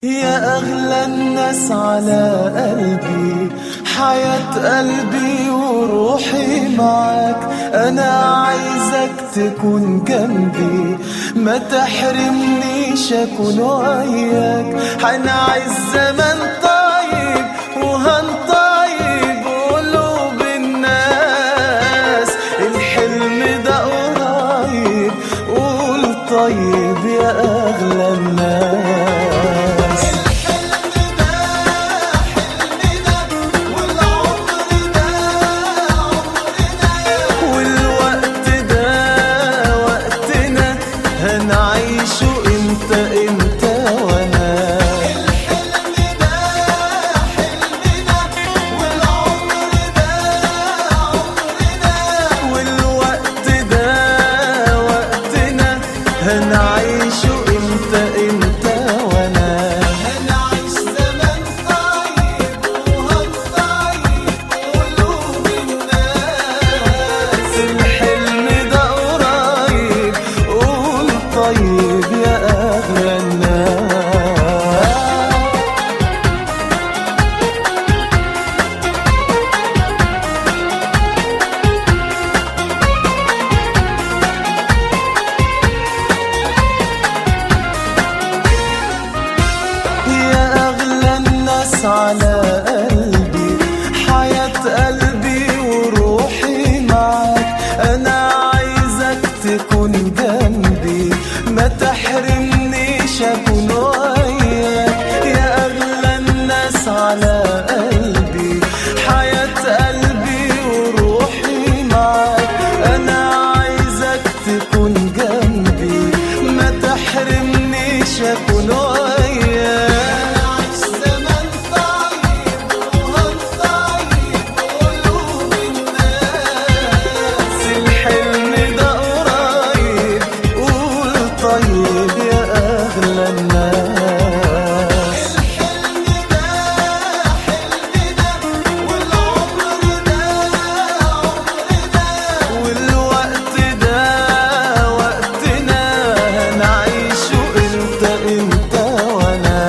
يا أغلى الناس على قلبي حياة قلبي وروحي معاك أنا عايزك تكون جنبي ما تحرمنيش أكون وياك هنعيش زمن طيب وهنطيب قلوب الناس الحلم ده قريب قول طيب يا أغلى الناس والوقت ده وقتنا هنعيشه انت انت وانا والوقت ده وقتنا هنعيشه انت انت وانا هنعيش زمن طيب وهنطيب قلوب الناس الحلم ده قريب قول طيب يا اغلى الناس يا أغلى الناس على قلبي حياة قلبي وروحي معاك أنا عايزك تكون جنبي ما تحرمنيش أكون وياك يا أغلى الناس على قلبي حياة قلبي وروحي معاك أنا عايزك تكون جنبي ما تحرمنيش أكون وياك زمن طيب وهنطيب قلوب الناس الحلم ده قريب قول طيب يا أغلى الناس والوقت ده وقتنا هنعيشه انت انت وانا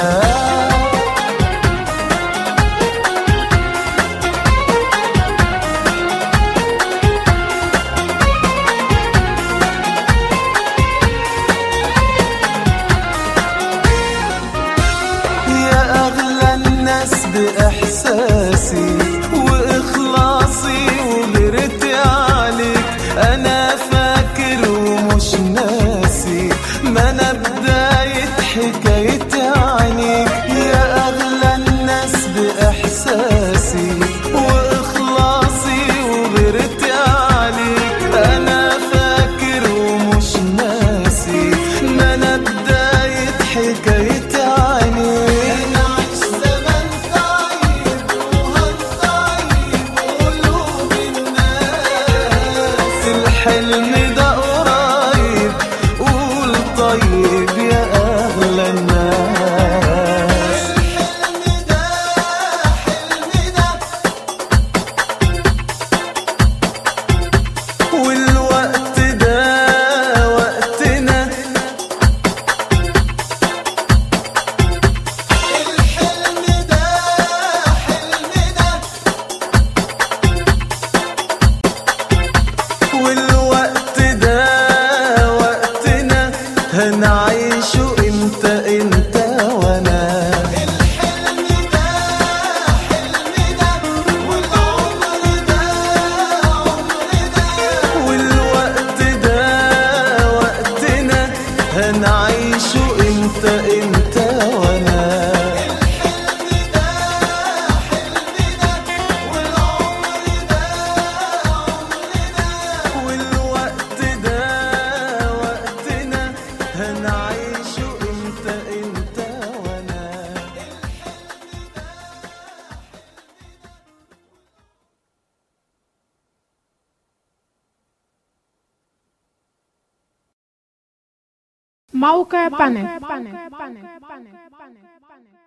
يا أغلى الناس بإحساسي وإخلاصي وغيرتي عليك أنا فاكر ومش ناسي ما أنا بداية حكايتي عنيك يا أغلى الناس بإحساسي وإخلاصي وغيرتي عليك أنا فاكر ومش ناسي ما أنا بداية حكايتي عنيك نعيش زمن طيب وهنطيب قلوب الناس الحلم ده قريب قول طيب يا أغلى الناس والوقت ده وقتنا الحلم ده حلمنا والوقت ده وقتنا هنعيشه انت انت وانا الحلم ده حلمنا والعمر ده عمرنا والوقت ده وقتنا هنعيشه انت انت وانا والوقت ده وقتنا هنعيشه انت انت وانا موقع بانل